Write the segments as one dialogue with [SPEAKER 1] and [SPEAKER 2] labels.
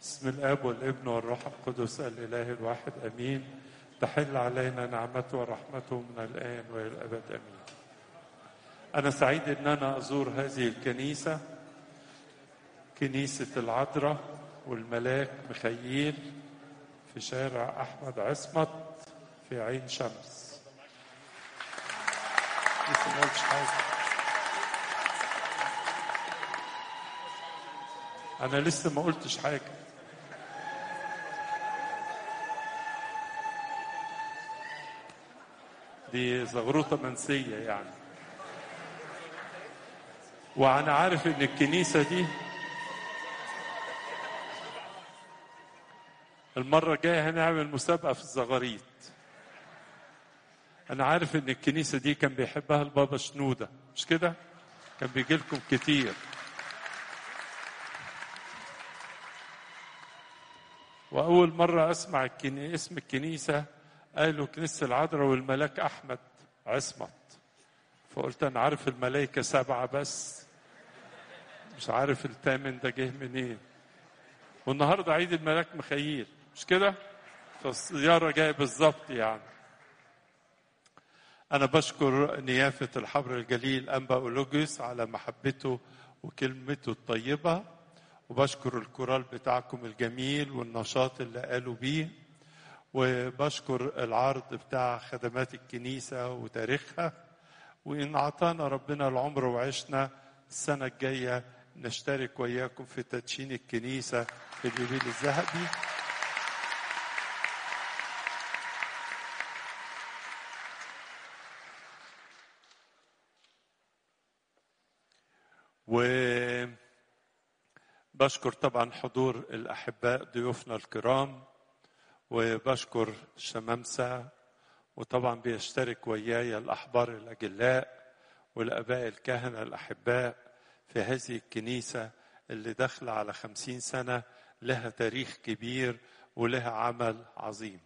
[SPEAKER 1] بسم الاب والابن والروح القدس الاله الواحد امين تحل علينا نعمته ورحمته من الان والى الابد امين انا سعيد ان انا ازور هذه الكنيسه كنيسه العذراء والملاك مخيل في شارع احمد عصمت في عين شمس لسه ما قلتش حاجه انا لسه ما قلتش حاجه دي زغروطه منسيه يعني وانا عارف ان الكنيسه دي المره الجايه هنعمل مسابقه في الزغاريط انا عارف ان الكنيسه دي كان بيحبها البابا شنوده مش كده كان بيجي لكم كتير وأول مرة أسمع الكني... اسم الكنيسة قالوا كنيسة العذراء والملاك أحمد عصمت فقلت أنا عارف الملائكة سبعة بس مش عارف الثامن ده جه منين والنهاردة عيد الملاك مخيل مش كده فالزيارة جاية بالظبط يعني أنا بشكر نيافة الحبر الجليل أنبا أولوجيوس على محبته وكلمته الطيبة وبشكر الكورال بتاعكم الجميل والنشاط اللي قالوا بيه وبشكر العرض بتاع خدمات الكنيسة وتاريخها وإن أعطانا ربنا العمر وعشنا السنة الجاية نشترك وياكم في تدشين الكنيسة في اليوبيل الذهبي و بشكر طبعا حضور الاحباء ضيوفنا الكرام وبشكر الشمامسه وطبعا بيشترك وياي الاحبار الاجلاء والاباء الكهنه الاحباء في هذه الكنيسه اللي داخله على خمسين سنه لها تاريخ كبير ولها عمل عظيم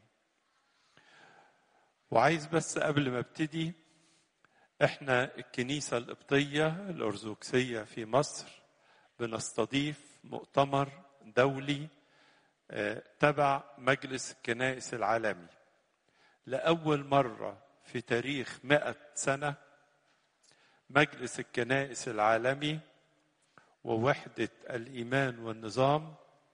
[SPEAKER 1] وعايز بس قبل ما ابتدي احنا الكنيسه القبطيه الارثوذكسيه في مصر بنستضيف مؤتمر دولي تبع مجلس الكنائس العالمي لأول مرة في تاريخ مئة سنة مجلس الكنائس العالمي ووحدة الإيمان والنظام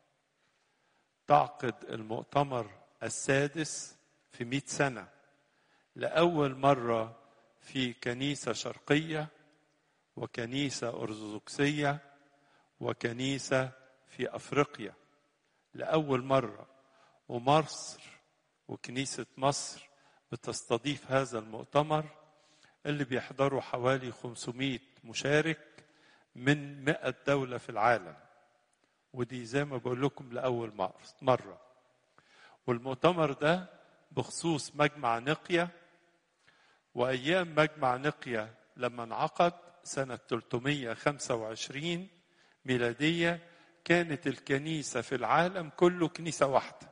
[SPEAKER 1] تعقد المؤتمر السادس في مئة سنة لأول مرة في كنيسة شرقية وكنيسة أرثوذكسية وكنيسة في أفريقيا لأول مرة ومصر وكنيسة مصر بتستضيف هذا المؤتمر اللي بيحضروا حوالي 500 مشارك من 100 دولة في العالم ودي زي ما بقول لكم لأول مرة والمؤتمر ده بخصوص مجمع نقية وأيام مجمع نقية لما انعقد سنة 325 ميلادية كانت الكنيسة في العالم كله كنيسة واحدة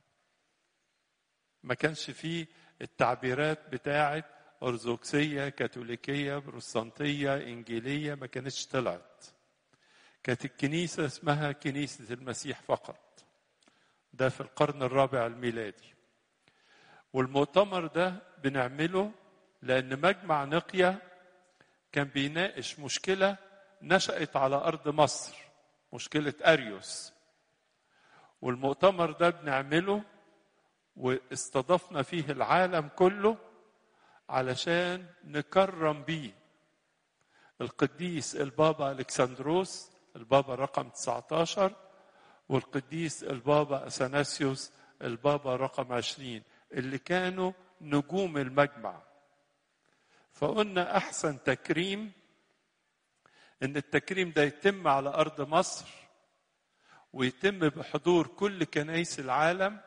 [SPEAKER 1] ما كانش فيه التعبيرات بتاعت أرثوذكسية كاثوليكية بروتستانتية إنجيلية ما كانتش طلعت كانت الكنيسة اسمها كنيسة المسيح فقط ده في القرن الرابع الميلادي والمؤتمر ده بنعمله لأن مجمع نقية كان بيناقش مشكلة نشأت على أرض مصر مشكلة أريوس والمؤتمر ده بنعمله واستضفنا فيه العالم كله علشان نكرم بيه القديس البابا الكسندروس البابا رقم 19 والقديس البابا اثناسيوس البابا رقم 20 اللي كانوا نجوم المجمع فقلنا احسن تكريم ان التكريم ده يتم على ارض مصر ويتم بحضور كل كنايس العالم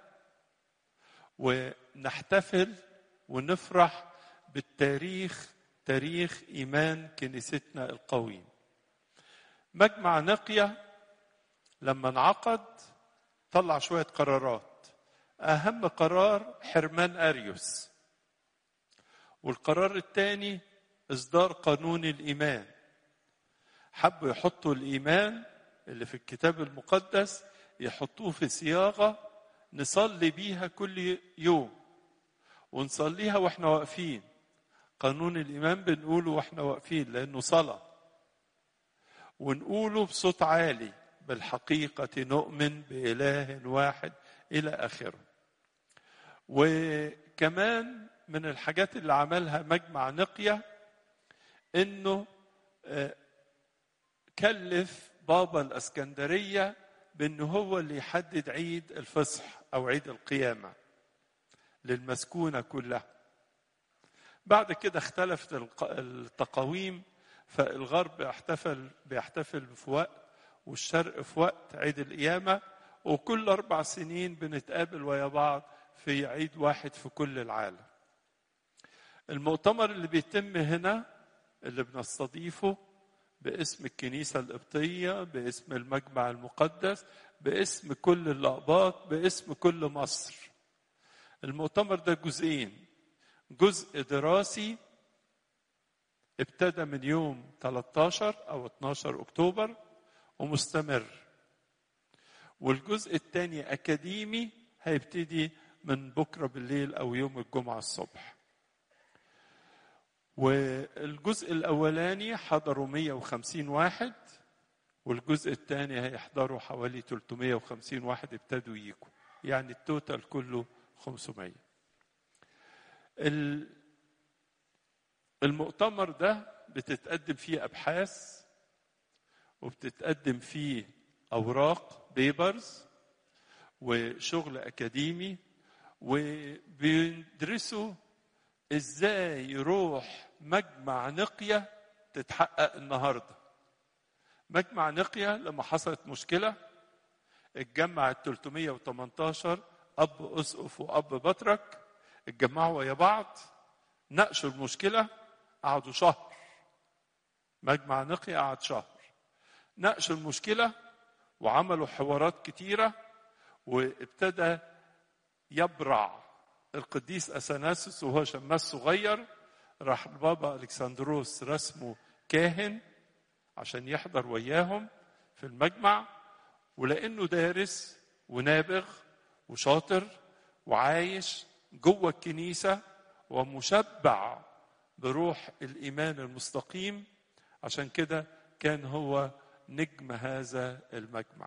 [SPEAKER 1] ونحتفل ونفرح بالتاريخ تاريخ ايمان كنيستنا القويم مجمع نقيه لما انعقد طلع شويه قرارات اهم قرار حرمان اريوس والقرار الثاني اصدار قانون الايمان حبوا يحطوا الايمان اللي في الكتاب المقدس يحطوه في صياغة نصلي بيها كل يوم ونصليها واحنا واقفين قانون الإيمان بنقوله واحنا واقفين لأنه صلاة ونقوله بصوت عالي بالحقيقة نؤمن بإله واحد إلى آخره وكمان من الحاجات اللي عملها مجمع نقية إنه كلف بابا الاسكندريه بانه هو اللي يحدد عيد الفصح او عيد القيامه للمسكونه كلها بعد كده اختلفت التقاويم فالغرب بيحتفل بيحتفل في وقت والشرق في وقت عيد القيامه وكل اربع سنين بنتقابل ويا بعض في عيد واحد في كل العالم المؤتمر اللي بيتم هنا اللي بنستضيفه باسم الكنيسة القبطية باسم المجمع المقدس باسم كل الأقباط باسم كل مصر المؤتمر ده جزئين جزء دراسي ابتدى من يوم 13 أو 12 أكتوبر ومستمر والجزء الثاني أكاديمي هيبتدي من بكرة بالليل أو يوم الجمعة الصبح والجزء الأولاني حضروا 150 واحد والجزء الثاني هيحضروا حوالي 350 واحد ابتدوا يجوا يعني التوتال كله 500 المؤتمر ده بتتقدم فيه أبحاث وبتتقدم فيه أوراق بيبرز وشغل أكاديمي وبيدرسوا ازاي يروح مجمع نقية تتحقق النهاردة مجمع نقية لما حصلت مشكلة اتجمع ال 318 أب أسقف وأب بطرك اتجمعوا ويا بعض ناقشوا المشكلة قعدوا شهر مجمع نقية قعد شهر ناقشوا المشكلة وعملوا حوارات كتيرة وابتدى يبرع القديس اثناسوس وهو شماس صغير راح البابا الكسندروس رسمه كاهن عشان يحضر وياهم في المجمع ولانه دارس ونابغ وشاطر وعايش جوه الكنيسه ومشبع بروح الايمان المستقيم عشان كده كان هو نجم هذا المجمع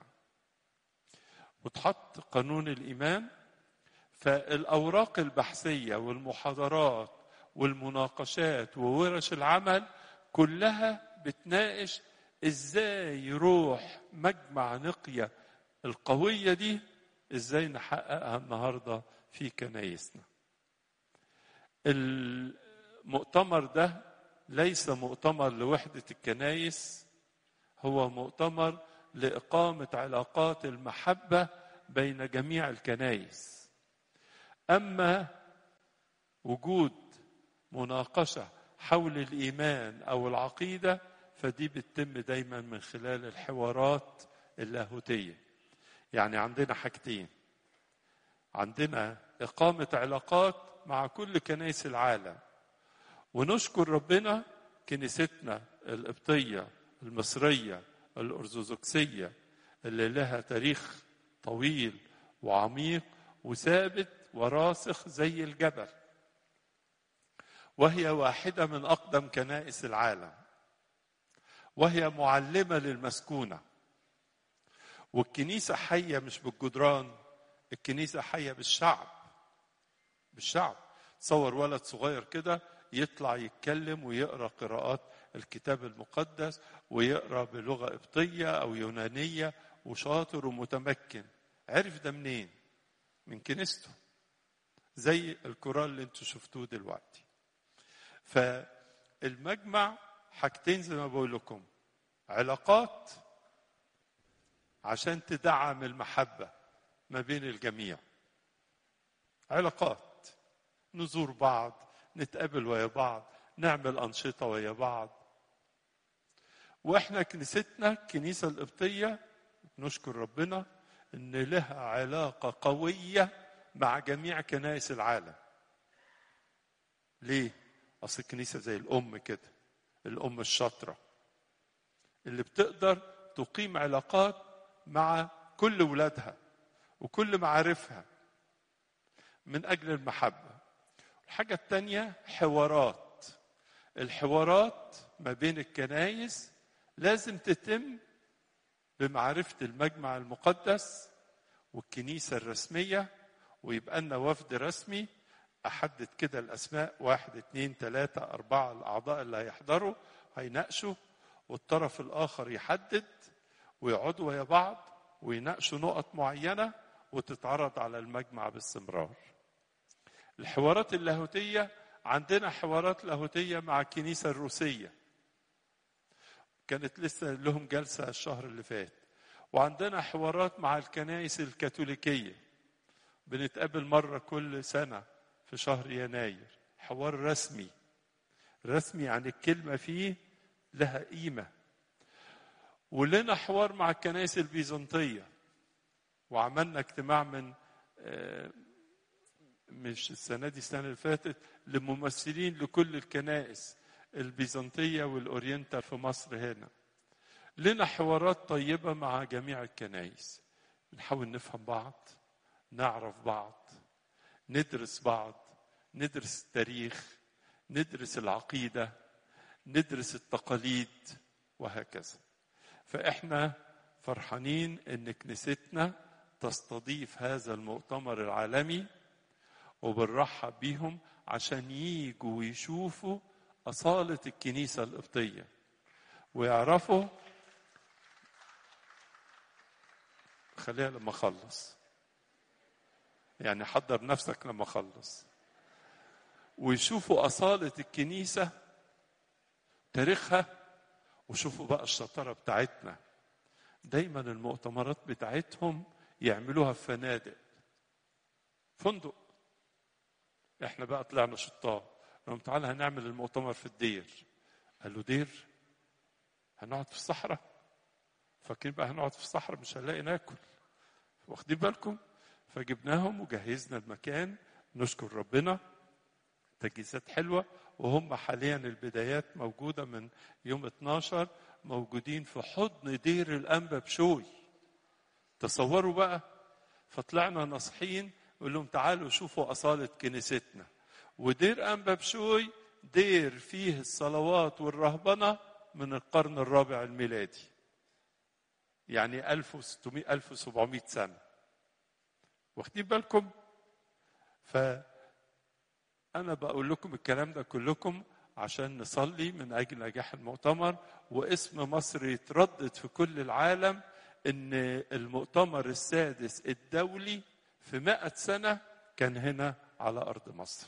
[SPEAKER 1] وتحط قانون الايمان فالاوراق البحثيه والمحاضرات والمناقشات وورش العمل كلها بتناقش ازاي يروح مجمع نقيه القويه دي ازاي نحققها النهارده في كنايسنا المؤتمر ده ليس مؤتمر لوحده الكنايس هو مؤتمر لاقامه علاقات المحبه بين جميع الكنايس اما وجود مناقشه حول الايمان او العقيده فدي بتتم دايما من خلال الحوارات اللاهوتيه يعني عندنا حاجتين عندنا اقامه علاقات مع كل كنائس العالم ونشكر ربنا كنيستنا القبطيه المصريه الارثوذكسيه اللي لها تاريخ طويل وعميق وثابت وراسخ زي الجبل وهي واحده من اقدم كنائس العالم وهي معلمه للمسكونه والكنيسه حيه مش بالجدران الكنيسه حيه بالشعب بالشعب تصور ولد صغير كده يطلع يتكلم ويقرا قراءات الكتاب المقدس ويقرا بلغه قبطيه او يونانيه وشاطر ومتمكن عرف ده منين من كنيسته زي الكورال اللي انتوا شفتوه دلوقتي فالمجمع حاجتين زي ما بقول لكم علاقات عشان تدعم المحبة ما بين الجميع علاقات نزور بعض نتقابل ويا بعض نعمل أنشطة ويا بعض واحنا كنيستنا الكنيسة القبطية نشكر ربنا ان لها علاقة قوية مع جميع كنائس العالم ليه اصل الكنيسة زي الام كده الام الشاطرة اللي بتقدر تقيم علاقات مع كل ولادها وكل معارفها من أجل المحبة الحاجة التانية حوارات الحوارات ما بين الكنايس لازم تتم بمعرفة المجمع المقدس والكنيسة الرسمية ويبقى لنا وفد رسمي أحدد كده الأسماء واحد اتنين تلاتة أربعة الأعضاء اللي هيحضروا هيناقشوا والطرف الآخر يحدد ويقعدوا ويا بعض ويناقشوا نقط معينة وتتعرض على المجمع باستمرار الحوارات اللاهوتية عندنا حوارات لاهوتية مع الكنيسة الروسية كانت لسه لهم جلسة الشهر اللي فات وعندنا حوارات مع الكنائس الكاثوليكية بنتقابل مرة كل سنة في شهر يناير حوار رسمي رسمي يعني الكلمة فيه لها قيمة ولنا حوار مع الكنائس البيزنطية وعملنا اجتماع من مش السنة دي السنة اللي فاتت لممثلين لكل الكنائس البيزنطية والأورينتال في مصر هنا لنا حوارات طيبة مع جميع الكنائس نحاول نفهم بعض نعرف بعض ندرس بعض ندرس التاريخ ندرس العقيدة ندرس التقاليد وهكذا فإحنا فرحانين إن كنيستنا تستضيف هذا المؤتمر العالمي وبنرحب بيهم عشان ييجوا ويشوفوا أصالة الكنيسة القبطية ويعرفوا خليها لما أخلص يعني حضر نفسك لما أخلص ويشوفوا أصالة الكنيسة تاريخها وشوفوا بقى الشطارة بتاعتنا دايما المؤتمرات بتاعتهم يعملوها في فنادق فندق احنا بقى طلعنا شطار لهم تعالى هنعمل المؤتمر في الدير قال له دير هنقعد في الصحراء فاكرين بقى هنقعد في الصحراء مش هنلاقي ناكل واخدين بالكم فجبناهم وجهزنا المكان نشكر ربنا تجهيزات حلوه وهم حاليا البدايات موجوده من يوم 12 موجودين في حضن دير الانبا بشوي تصوروا بقى فطلعنا ناصحين نقول لهم تعالوا شوفوا اصاله كنيستنا ودير انبا بشوي دير فيه الصلوات والرهبنه من القرن الرابع الميلادي يعني 1600 1700 سنه واخدين بالكم ف انا بقول لكم الكلام ده كلكم عشان نصلي من اجل نجاح المؤتمر واسم مصر يتردد في كل العالم ان المؤتمر السادس الدولي في مئة سنة كان هنا على أرض مصر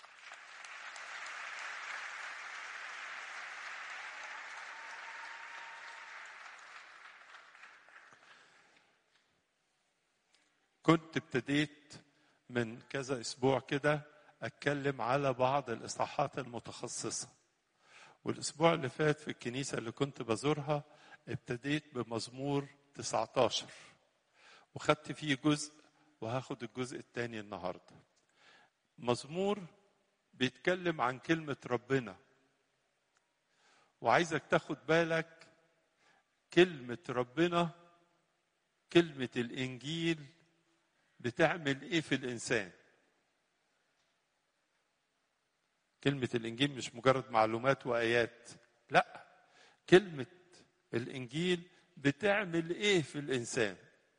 [SPEAKER 1] كنت ابتديت من كذا اسبوع كده اتكلم على بعض الاصحاحات المتخصصه والاسبوع اللي فات في الكنيسه اللي كنت بزورها ابتديت بمزمور 19 وخدت فيه جزء وهاخد الجزء الثاني النهارده مزمور بيتكلم عن كلمه ربنا وعايزك تاخد بالك كلمه ربنا كلمه الانجيل بتعمل ايه في الانسان كلمه الانجيل مش مجرد معلومات وايات لا كلمه الانجيل بتعمل ايه في الانسان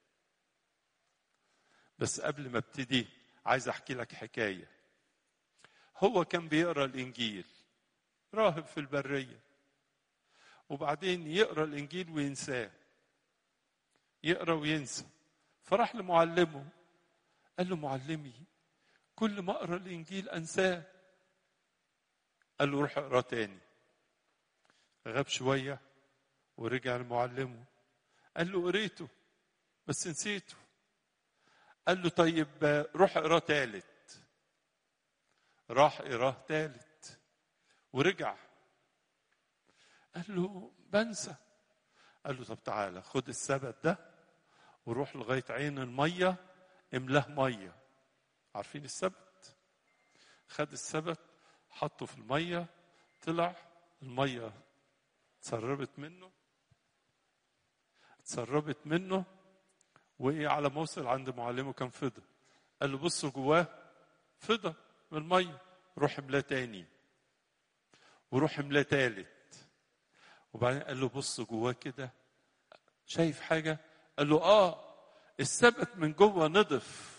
[SPEAKER 1] بس قبل ما ابتدي عايز احكي لك حكايه هو كان بيقرا الانجيل راهب في البريه وبعدين يقرا الانجيل وينساه يقرا وينسى فراح لمعلمه قال له معلمي كل ما اقرا الانجيل انساه قال له روح اقرا تاني غاب شويه ورجع لمعلمه قال له قريته بس نسيته قال له طيب روح اقراه تالت راح قراه تالت ورجع قال له بنسى قال له طب تعالى خد السبت ده وروح لغايه عين الميه املاه ميه عارفين السبت خد السبت حطه في الميه طلع الميه اتسربت منه اتسربت منه وايه على ما وصل عند معلمه كان فضه قال له بص جواه فضه من الميه روح املاه تاني وروح املاه تالت وبعدين قال له بص جواه كده شايف حاجه قال له اه السبت من جوه نضف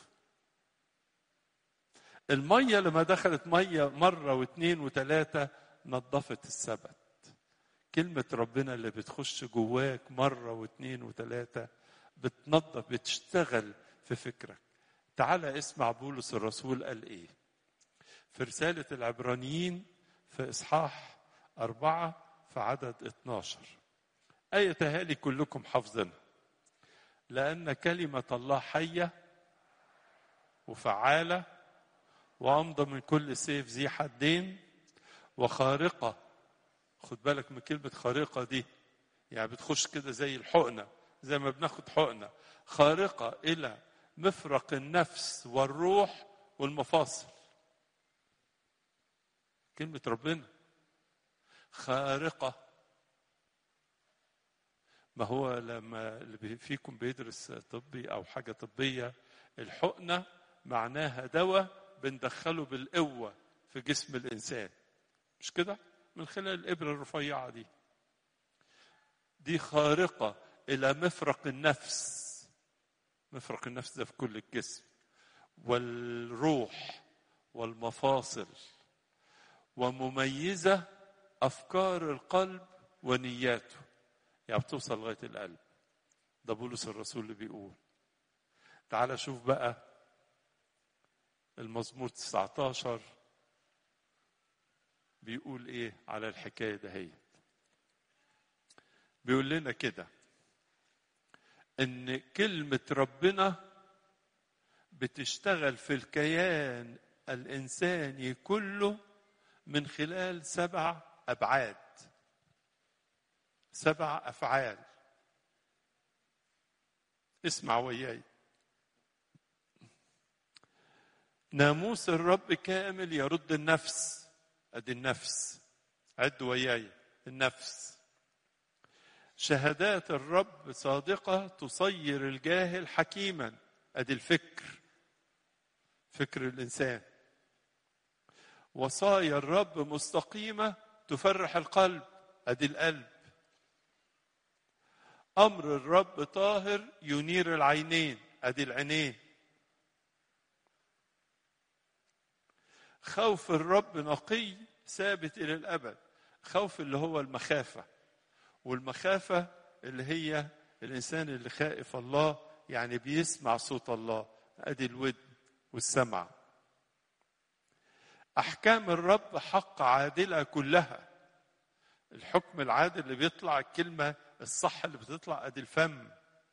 [SPEAKER 1] الميه لما دخلت ميه مره واثنين وثلاثه نظفت السبت كلمة ربنا اللي بتخش جواك مرة واثنين وثلاثة بتنظف بتشتغل في فكرك تعال اسمع بولس الرسول قال ايه في رسالة العبرانيين في إصحاح أربعة في عدد 12 آية تهالي كلكم حافظينها لأن كلمة الله حية وفعالة وأمضى من كل سيف ذي حدين وخارقة خد بالك من كلمة خارقة دي يعني بتخش كده زي الحقنة زي ما بناخد حقنة خارقة إلى مفرق النفس والروح والمفاصل كلمة ربنا خارقة ما هو لما اللي فيكم بيدرس طبي أو حاجة طبية الحقنة معناها دواء بندخله بالقوة في جسم الإنسان مش كده؟ من خلال الإبرة الرفيعة دي دي خارقة إلى مفرق النفس مفرق النفس ده في كل الجسم والروح والمفاصل ومميزة أفكار القلب ونياته يعني بتوصل لغاية القلب ده بولس الرسول اللي بيقول تعال شوف بقى المزمور 19 بيقول ايه على الحكايه دهيت بيقول لنا كده ان كلمه ربنا بتشتغل في الكيان الانساني كله من خلال سبع ابعاد سبع افعال اسمع وياي ناموس الرب كامل يرد النفس ادي النفس عد وياي النفس شهادات الرب صادقة تصير الجاهل حكيما ادي الفكر فكر الانسان وصايا الرب مستقيمة تفرح القلب ادي القلب امر الرب طاهر ينير العينين ادي العينين خوف الرب نقي ثابت الى الابد خوف اللي هو المخافه والمخافه اللي هي الانسان اللي خائف الله يعني بيسمع صوت الله ادي الود والسمع احكام الرب حق عادله كلها الحكم العادل اللي بيطلع الكلمه الصح اللي بتطلع ادي الفم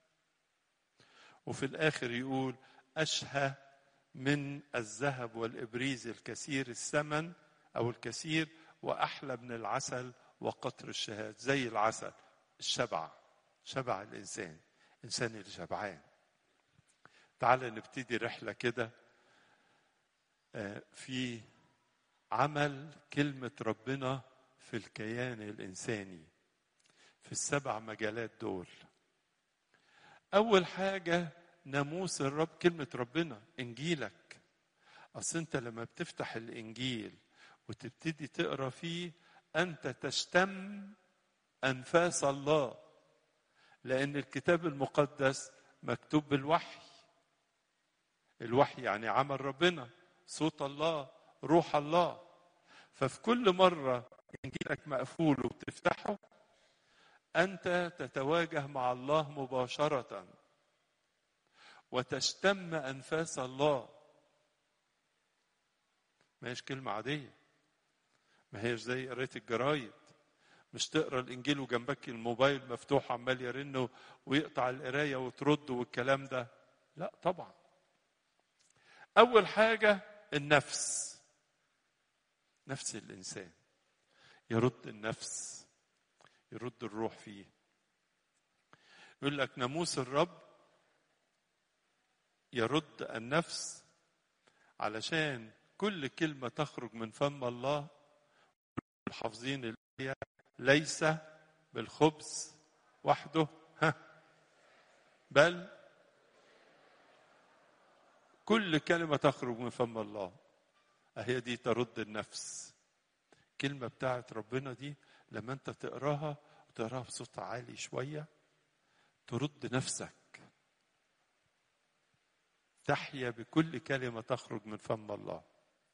[SPEAKER 1] وفي الاخر يقول اشهى من الذهب والابريز الكثير الثمن او الكثير واحلى من العسل وقطر الشهاد زي العسل الشبع شبع الانسان انسان اللي شبعان تعال نبتدي رحله كده في عمل كلمه ربنا في الكيان الانساني في السبع مجالات دول اول حاجه ناموس الرب كلمة ربنا إنجيلك أصل أنت لما بتفتح الإنجيل وتبتدي تقرأ فيه أنت تشتم أنفاس الله لأن الكتاب المقدس مكتوب بالوحي الوحي يعني عمل ربنا صوت الله روح الله ففي كل مرة إنجيلك مقفول وبتفتحه أنت تتواجه مع الله مباشرةً وتشتم انفاس الله ما هيش كلمه عاديه ما هيش زي قرايه الجرايد مش تقرا الانجيل وجنبك الموبايل مفتوح عمال يرن ويقطع القرايه وترد والكلام ده لا طبعا اول حاجه النفس نفس الانسان يرد النفس يرد الروح فيه يقول لك ناموس الرب يرد النفس علشان كل كلمة تخرج من فم الله الحافظين الآية ليس بالخبز وحده ها بل كل كلمة تخرج من فم الله أهي دي ترد النفس كلمة بتاعت ربنا دي لما أنت تقراها وتقراها بصوت عالي شوية ترد نفسك تحيا بكل كلمة تخرج من فم الله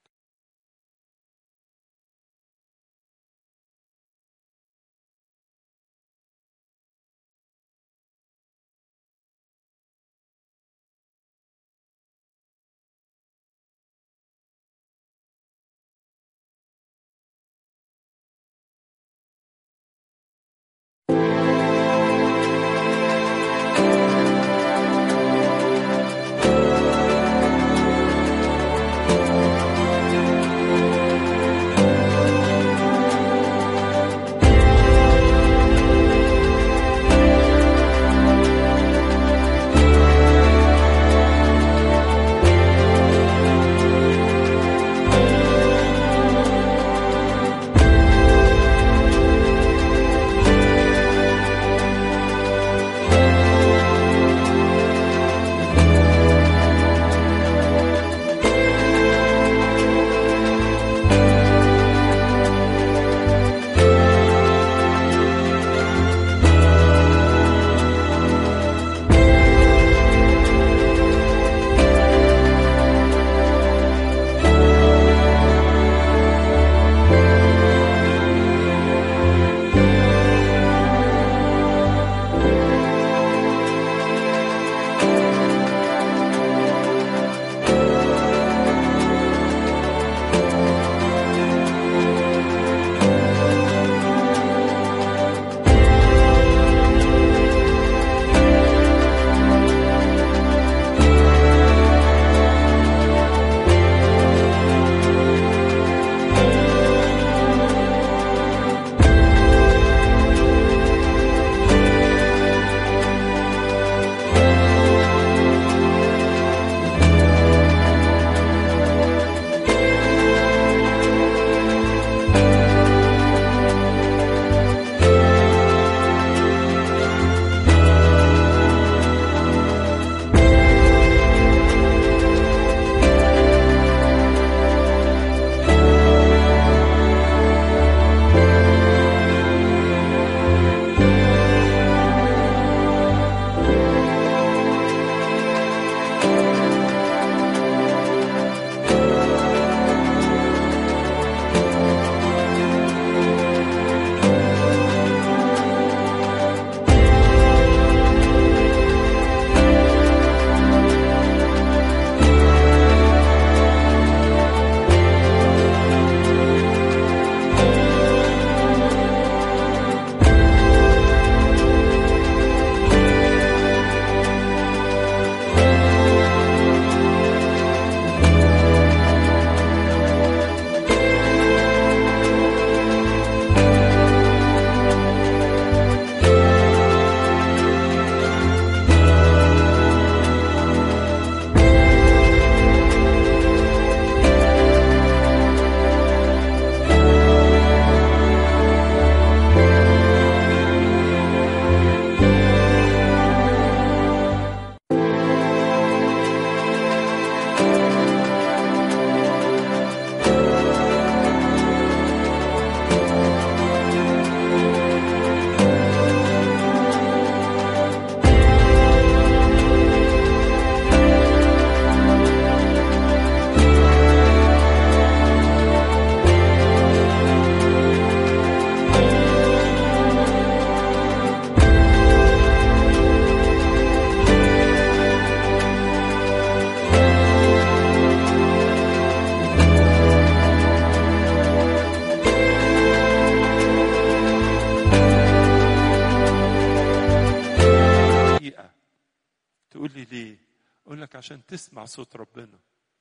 [SPEAKER 1] تقول لي ليه اقول لك عشان تسمع صوت ربنا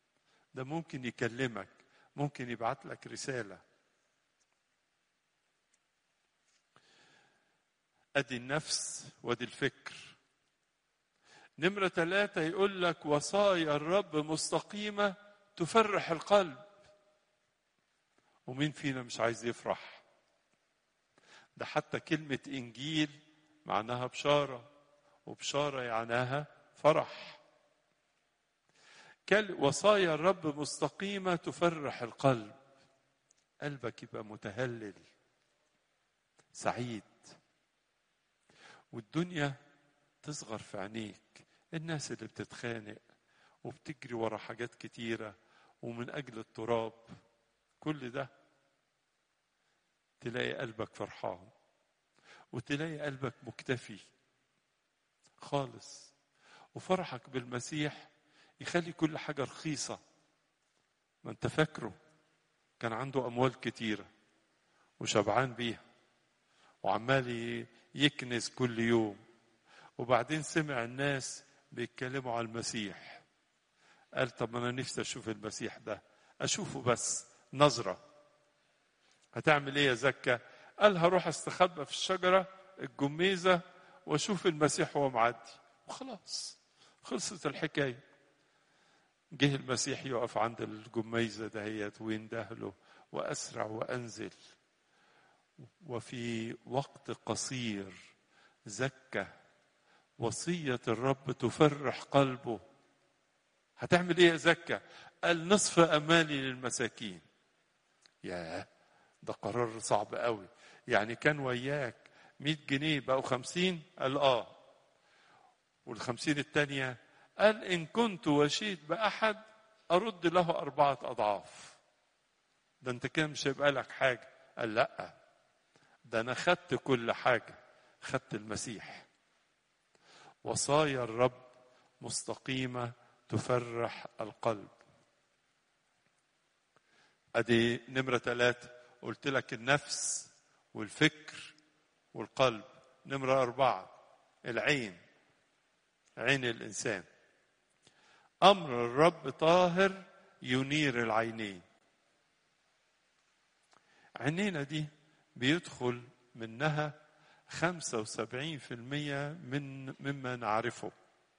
[SPEAKER 1] ده ممكن يكلمك ممكن يبعت لك رساله ادي النفس وادي الفكر نمرة ثلاثة يقول لك وصايا الرب مستقيمة تفرح القلب ومين فينا مش عايز يفرح ده حتى كلمة إنجيل معناها بشارة وبشارة يعناها فرح كل وصايا الرب مستقيمة تفرح القلب قلبك يبقى متهلل سعيد والدنيا تصغر في عينيك الناس اللي بتتخانق وبتجري ورا حاجات كتيرة ومن أجل التراب كل ده تلاقي قلبك فرحان وتلاقي قلبك مكتفي خالص وفرحك بالمسيح يخلي كل حاجة رخيصة ما انت فاكره كان عنده أموال كتيرة وشبعان بيها وعمال يكنز كل يوم وبعدين سمع الناس بيتكلموا على المسيح قال طب انا نفسي اشوف المسيح ده اشوفه بس نظره هتعمل ايه يا زكا قال هروح استخبى في الشجره الجميزه واشوف المسيح وهو معدي وخلاص خلصت الحكايه جه المسيح يقف عند الجميزه دهيت ويندهله واسرع وانزل وفي وقت قصير زكى وصيه الرب تفرح قلبه هتعمل ايه يا زكى قال نصف امالي للمساكين ياه ده قرار صعب قوي يعني كان وياك 100 جنيه بقوا 50 قال اه والخمسين التانية قال إن كنت وشيت بأحد أرد له أربعة أضعاف ده أنت كده مش هيبقى لك حاجة قال لأ ده أنا خدت كل حاجة خدت المسيح وصايا الرب مستقيمة تفرح القلب ادي نمرة ثلاثة قلت لك النفس والفكر والقلب نمرة أربعة العين عين الإنسان أمر الرب طاهر ينير العينين عينينا دي بيدخل منها خمسة وسبعين في المية من مما نعرفه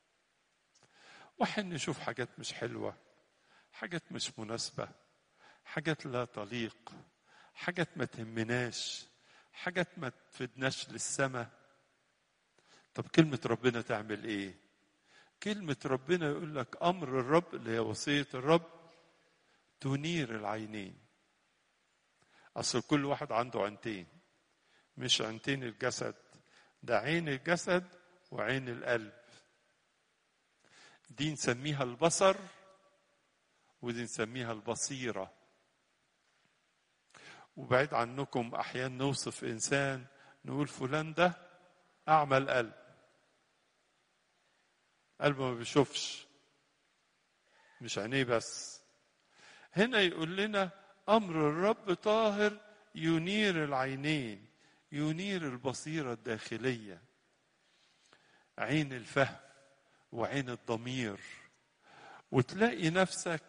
[SPEAKER 1] وحين نشوف حاجات مش حلوة حاجات مش مناسبة حاجات لا تليق حاجات ما تهمناش حاجات ما تفيدناش للسماء طب كلمة ربنا تعمل ايه كلمة ربنا يقول لك أمر الرب اللي هي وصية الرب تنير العينين أصل كل واحد عنده عينتين مش عينتين الجسد ده عين الجسد وعين القلب دي نسميها البصر ودي نسميها البصيرة وبعيد عنكم أحيانا نوصف إنسان نقول فلان ده أعمى القلب قلبه ما بيشوفش مش عينيه بس هنا يقول لنا أمر الرب طاهر ينير العينين ينير البصيرة الداخلية عين الفهم وعين الضمير وتلاقي نفسك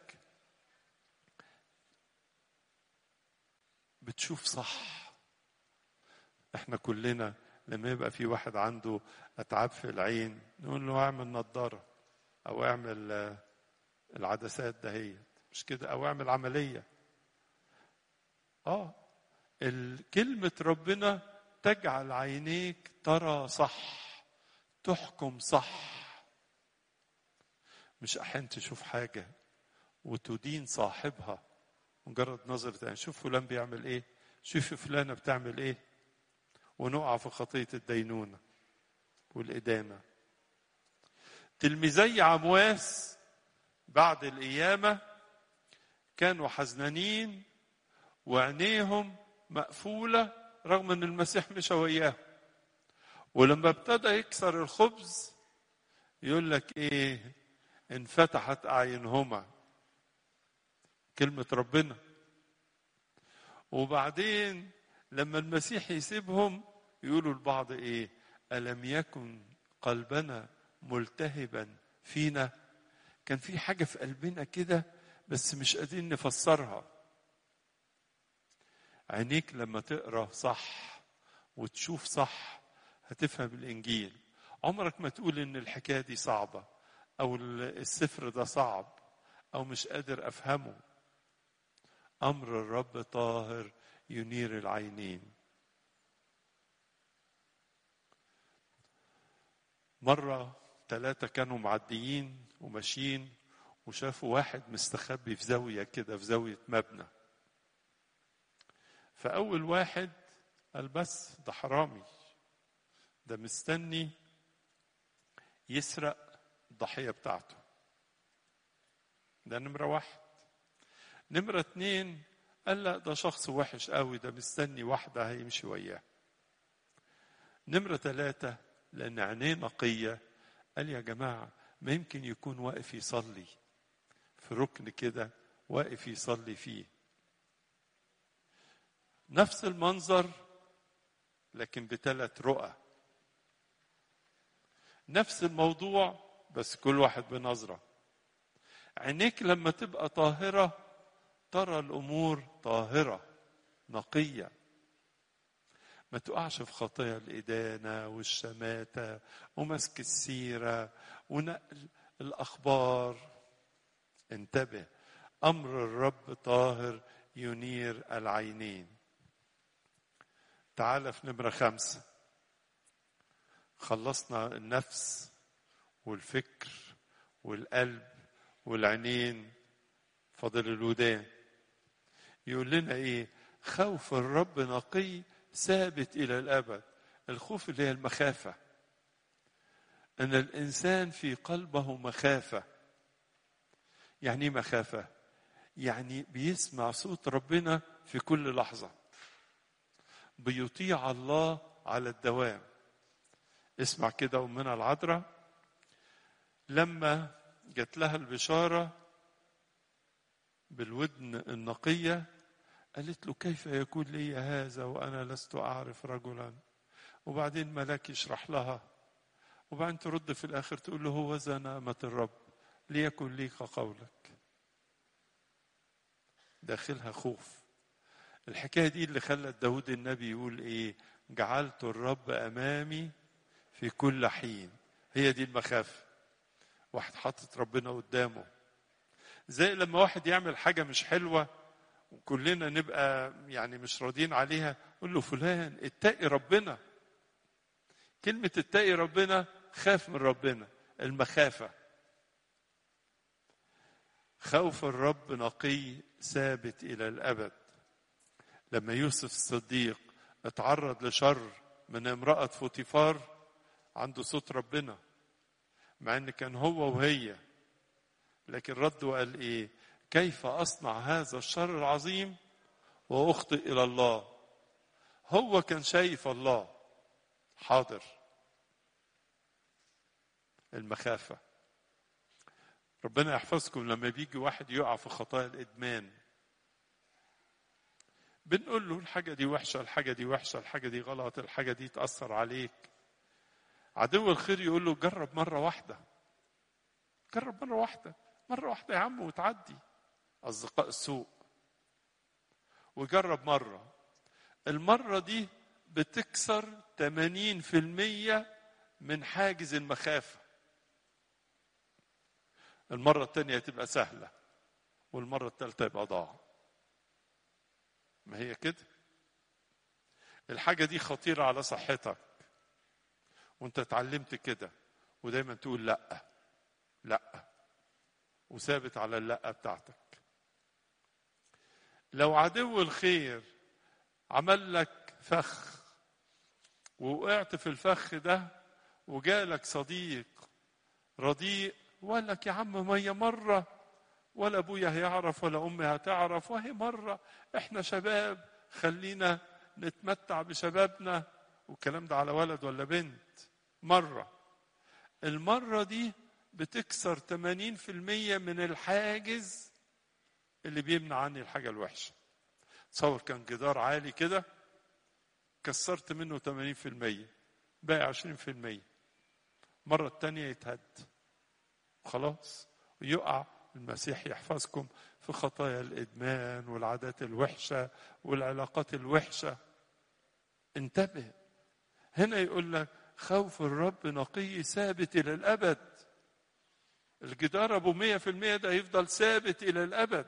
[SPEAKER 1] بتشوف صح احنا كلنا لما يبقى في واحد عنده اتعاب في العين نقول له اعمل نظاره او اعمل العدسات دهيت مش كده او اعمل عمليه اه كلمه ربنا تجعل عينيك ترى صح تحكم صح مش احيانا تشوف حاجه وتدين صاحبها مجرد نظرة يعني شوف فلان بيعمل ايه شوف فلانة بتعمل ايه ونقع في خطية الدينونة والإدانة تلميذي عمواس بعد القيامة كانوا حزنانين وعينيهم مقفولة رغم ان المسيح مشى وياهم ولما ابتدى يكسر الخبز يقول لك ايه انفتحت اعينهما كلمة ربنا وبعدين لما المسيح يسيبهم يقولوا البعض ايه ألم يكن قلبنا ملتهبا فينا كان في حاجة في قلبنا كده بس مش قادرين نفسرها عينيك لما تقرا صح وتشوف صح هتفهم الانجيل عمرك ما تقول ان الحكايه دي صعبه او السفر ده صعب او مش قادر افهمه امر الرب طاهر ينير العينين مره ثلاثه كانوا معديين وماشيين وشافوا واحد مستخبي في زاوية كده في زاوية مبنى فأول واحد قال بس ده حرامي ده مستني يسرق الضحية بتاعته ده نمرة واحد نمرة اتنين قال لا ده شخص وحش قوي ده مستني واحدة هيمشي وياه نمرة ثلاثة لأن عينيه نقية قال يا جماعة ما يمكن يكون واقف يصلي في ركن كده واقف يصلي فيه نفس المنظر لكن بثلاث رؤى نفس الموضوع بس كل واحد بنظرة عينيك لما تبقى طاهرة ترى الأمور طاهرة نقية ما تقعش في خطايا الإدانة والشماتة ومسك السيرة ونقل الأخبار انتبه أمر الرب طاهر ينير العينين تعال في نمرة خمسة خلصنا النفس والفكر والقلب والعينين فضل الودان يقول لنا ايه خوف الرب نقي ثابت الى الابد الخوف اللي هي المخافه ان الانسان في قلبه مخافه يعني ايه مخافه يعني بيسمع صوت ربنا في كل لحظه بيطيع الله على الدوام اسمع كده امنا العذراء لما جات لها البشاره بالودن النقيه قالت له كيف يكون لي هذا وانا لست اعرف رجلا وبعدين ملاك يشرح لها وبعدين ترد في الاخر تقول له هو ذا نعمه الرب ليكن لي كقولك داخلها خوف الحكايه دي اللي خلت داود النبي يقول ايه جعلت الرب امامي في كل حين هي دي المخافه واحد حاطط ربنا قدامه زي لما واحد يعمل حاجه مش حلوه وكلنا نبقى يعني مش راضيين عليها قول له فلان اتقي ربنا كلمة اتقي ربنا خاف من ربنا المخافة خوف الرب نقي ثابت إلى الأبد لما يوسف الصديق اتعرض لشر من امرأة فوتيفار عنده صوت ربنا مع ان كان هو وهي لكن رد وقال ايه كيف اصنع هذا الشر العظيم واخطئ الى الله هو كان شايف الله حاضر المخافه ربنا يحفظكم لما بيجي واحد يقع في خطايا الادمان بنقول له الحاجه دي وحشه الحاجه دي وحشه الحاجه دي غلط الحاجه دي تاثر عليك عدو الخير يقول له جرب مره واحده جرب مره واحده مره واحده يا عم وتعدي اصدقاء السوء وجرب مره المره دي بتكسر 80% من حاجز المخافه المره الثانيه تبقى سهله والمره الثالثه يبقى ضاع ما هي كده الحاجه دي خطيره على صحتك وانت اتعلمت كده ودايما تقول لا لا وثابت على اللا بتاعتك لو عدو الخير عمل لك فخ ووقعت في الفخ ده وجالك صديق رديء وقال لك يا عم ما هي مره ولا ابويا هيعرف ولا امي هتعرف وهي مره احنا شباب خلينا نتمتع بشبابنا والكلام ده على ولد ولا بنت مره المره دي بتكسر 80% من الحاجز اللي بيمنع عني الحاجه الوحشه تصور كان جدار عالي كده كسرت منه 80% باقي 20% مرة التانية يتهد خلاص ويقع المسيح يحفظكم في خطايا الإدمان والعادات الوحشة والعلاقات الوحشة انتبه هنا يقول لك خوف الرب نقي ثابت إلى الأبد الجدار أبو مية في المية ده يفضل ثابت إلى الأبد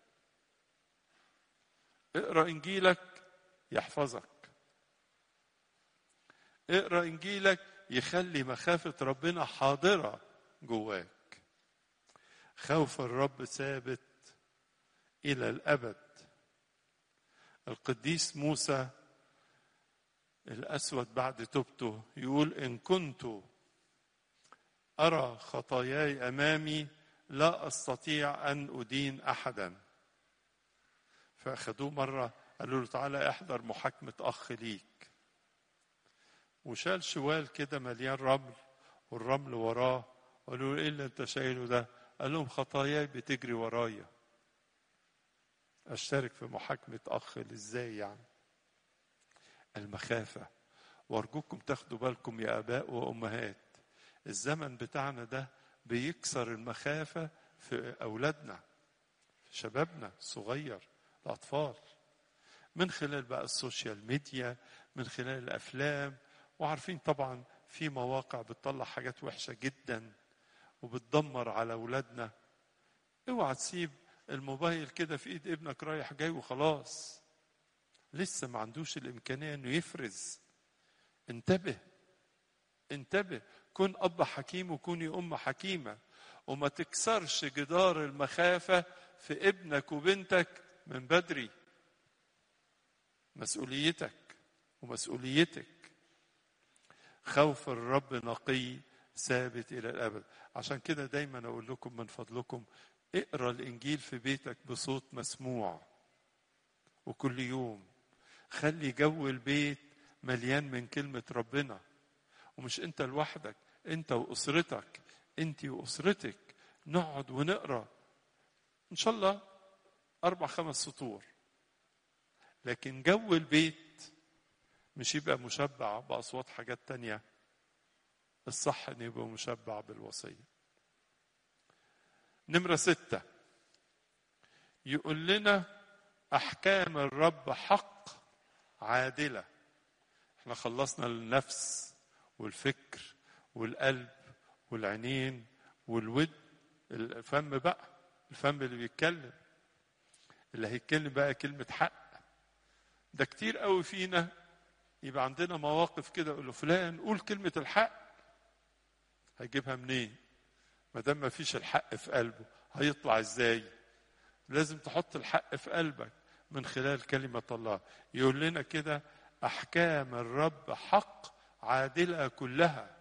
[SPEAKER 1] اقرأ إنجيلك يحفظك اقرأ إنجيلك يخلي مخافة ربنا حاضرة جواك خوف الرب ثابت الى الابد القديس موسى الاسود بعد توبته يقول ان كنت ارى خطاياي امامي لا استطيع ان ادين احدا فاخذوه مره قالوا له تعالى احضر محاكمه اخ ليك وشال شوال كده مليان رمل والرمل وراه قالوا له ايه اللي انت شايله ده قال لهم خطاياي بتجري ورايا اشترك في محاكمه اخ ازاي يعني المخافه وارجوكم تاخدوا بالكم يا اباء وامهات الزمن بتاعنا ده بيكسر المخافه في اولادنا في شبابنا الصغير الاطفال من خلال بقى السوشيال ميديا من خلال الافلام وعارفين طبعا في مواقع بتطلع حاجات وحشه جدا وبتدمر على اولادنا اوعى تسيب الموبايل كده في ايد ابنك رايح جاي وخلاص لسه ما عندوش الامكانيه انه يفرز انتبه انتبه كن اب حكيم وكوني ام حكيمه وما تكسرش جدار المخافه في ابنك وبنتك من بدري مسؤوليتك ومسؤوليتك خوف الرب نقي ثابت الى الابد عشان كده دايما اقول لكم من فضلكم اقرا الانجيل في بيتك بصوت مسموع وكل يوم خلي جو البيت مليان من كلمه ربنا ومش انت لوحدك انت واسرتك انت واسرتك نقعد ونقرا ان شاء الله اربع خمس سطور لكن جو البيت مش يبقى مشبع باصوات حاجات تانيه الصح ان يبقى مشبع بالوصيه نمرة ستة يقول لنا أحكام الرب حق عادلة احنا خلصنا النفس والفكر والقلب والعينين والود الفم بقى الفم اللي بيتكلم اللي هيتكلم بقى كلمة حق ده كتير قوي فينا يبقى عندنا مواقف كده يقول له فلان قول كلمة الحق هيجيبها منين؟ ما دام ما فيش الحق في قلبه هيطلع ازاي؟ لازم تحط الحق في قلبك من خلال كلمة الله يقول لنا كده أحكام الرب حق عادلة كلها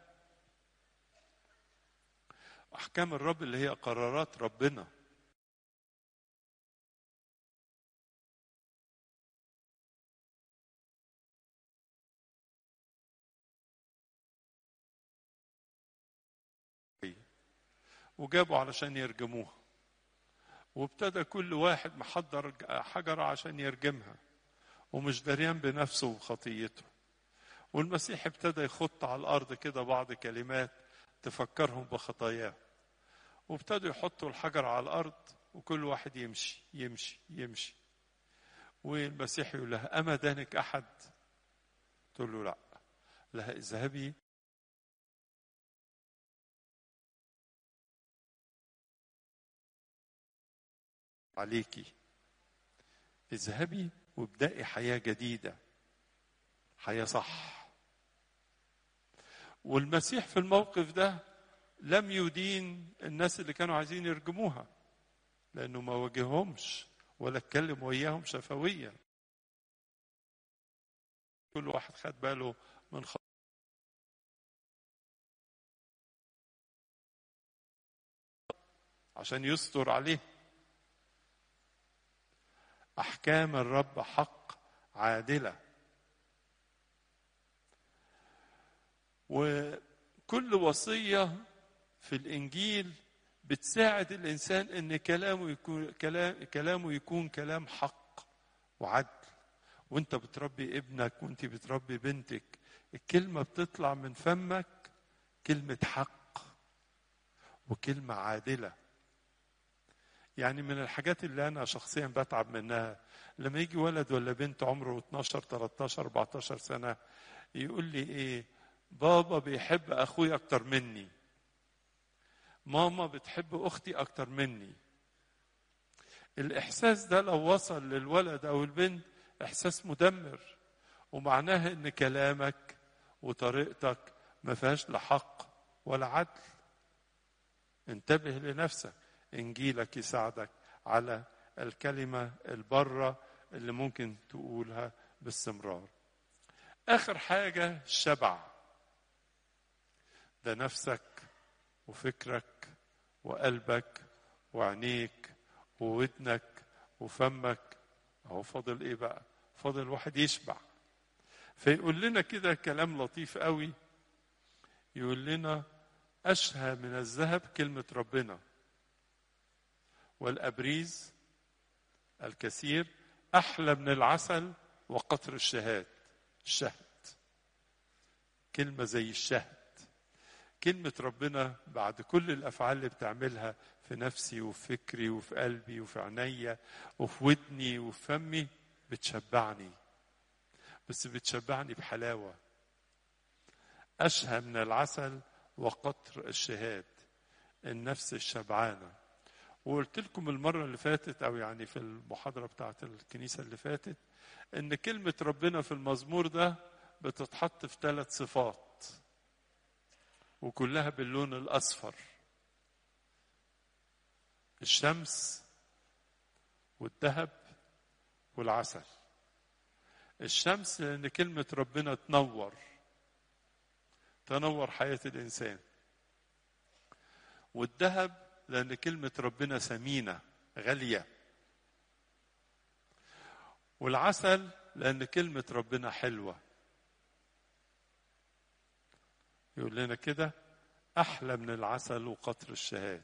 [SPEAKER 1] أحكام الرب اللي هي قرارات ربنا وجابوا علشان يرجموها وابتدى كل واحد محضر حجرة عشان يرجمها ومش دريان بنفسه وخطيته والمسيح ابتدى يخط على الأرض كده بعض كلمات تفكرهم بخطاياه وابتدوا يحطوا الحجر على الأرض وكل واحد يمشي يمشي يمشي والمسيح يقول لها أما دانك أحد تقول له لا لها اذهبي عليكي اذهبي وابدأي حياة جديدة حياة صح والمسيح في الموقف ده لم يدين الناس اللي كانوا عايزين يرجموها لأنه ما واجههمش ولا اتكلم وياهم شفويا كل واحد خد باله من خط عشان يستر عليه احكام الرب حق عادله وكل وصيه في الانجيل بتساعد الانسان ان كلامه يكون كلام كلامه يكون كلام حق وعدل وانت بتربي ابنك وانت بتربي بنتك الكلمه بتطلع من فمك كلمه حق وكلمه عادله يعني من الحاجات اللي انا شخصيا بتعب منها لما يجي ولد ولا بنت عمره 12 13 14 سنه يقول لي ايه بابا بيحب اخوي اكتر مني ماما بتحب اختي اكتر مني الاحساس ده لو وصل للولد او البنت احساس مدمر ومعناها ان كلامك وطريقتك ما فيهاش لا حق ولا عدل انتبه لنفسك انجيلك يساعدك على الكلمه البره اللي ممكن تقولها باستمرار اخر حاجه الشبع ده نفسك وفكرك وقلبك وعينيك وودنك وفمك اهو فاضل ايه بقى فاضل واحد يشبع فيقول لنا كده كلام لطيف قوي يقول لنا اشهى من الذهب كلمه ربنا والابريز الكثير احلى من العسل وقطر الشهاد الشهد كلمه زي الشهد كلمة ربنا بعد كل الأفعال اللي بتعملها في نفسي وفي فكري وفي قلبي وفي عينيا وفي ودني وفي فمي بتشبعني بس بتشبعني بحلاوة أشهى من العسل وقطر الشهاد النفس الشبعانة وقلت لكم المرة اللي فاتت أو يعني في المحاضرة بتاعت الكنيسة اللي فاتت إن كلمة ربنا في المزمور ده بتتحط في ثلاث صفات وكلها باللون الاصفر الشمس والذهب والعسل الشمس لان كلمه ربنا تنور تنور حياه الانسان والذهب لان كلمه ربنا ثمينه غاليه والعسل لان كلمه ربنا حلوه يقول لنا كده احلى من العسل وقطر الشهاد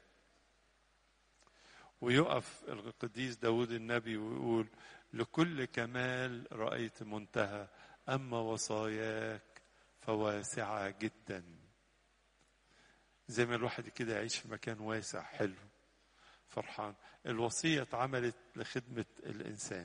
[SPEAKER 1] ويقف القديس داود النبي ويقول لكل كمال رايت منتهى اما وصاياك فواسعه جدا زي ما الواحد كده يعيش في مكان واسع حلو فرحان الوصيه اتعملت لخدمه الانسان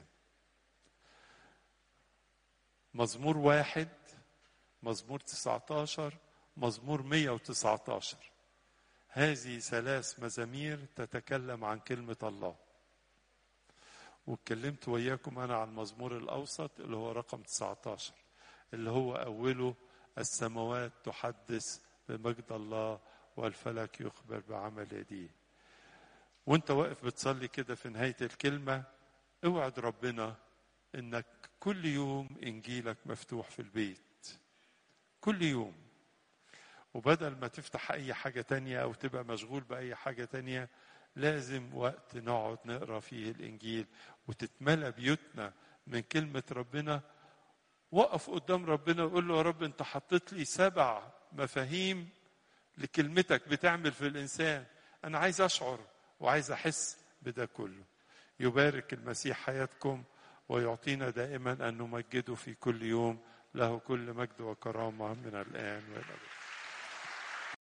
[SPEAKER 1] مزمور واحد مزمور 19 مزمور 119 هذه ثلاث مزامير تتكلم عن كلمة الله واتكلمت وياكم أنا عن المزمور الأوسط اللي هو رقم 19 اللي هو أوله السماوات تحدث بمجد الله والفلك يخبر بعمل يديه وانت واقف بتصلي كده في نهاية الكلمة اوعد ربنا انك كل يوم انجيلك مفتوح في البيت كل يوم وبدل ما تفتح اي حاجة تانية او تبقى مشغول باي حاجة تانية لازم وقت نقعد نقرا فيه الانجيل وتتملى بيوتنا من كلمة ربنا وقف قدام ربنا وقول له يا رب انت حطيت لي سبع مفاهيم لكلمتك بتعمل في الانسان انا عايز اشعر وعايز احس بده كله يبارك المسيح حياتكم ويعطينا دائما ان نمجده في كل يوم له كل مجد وكرامه من الان والى الابد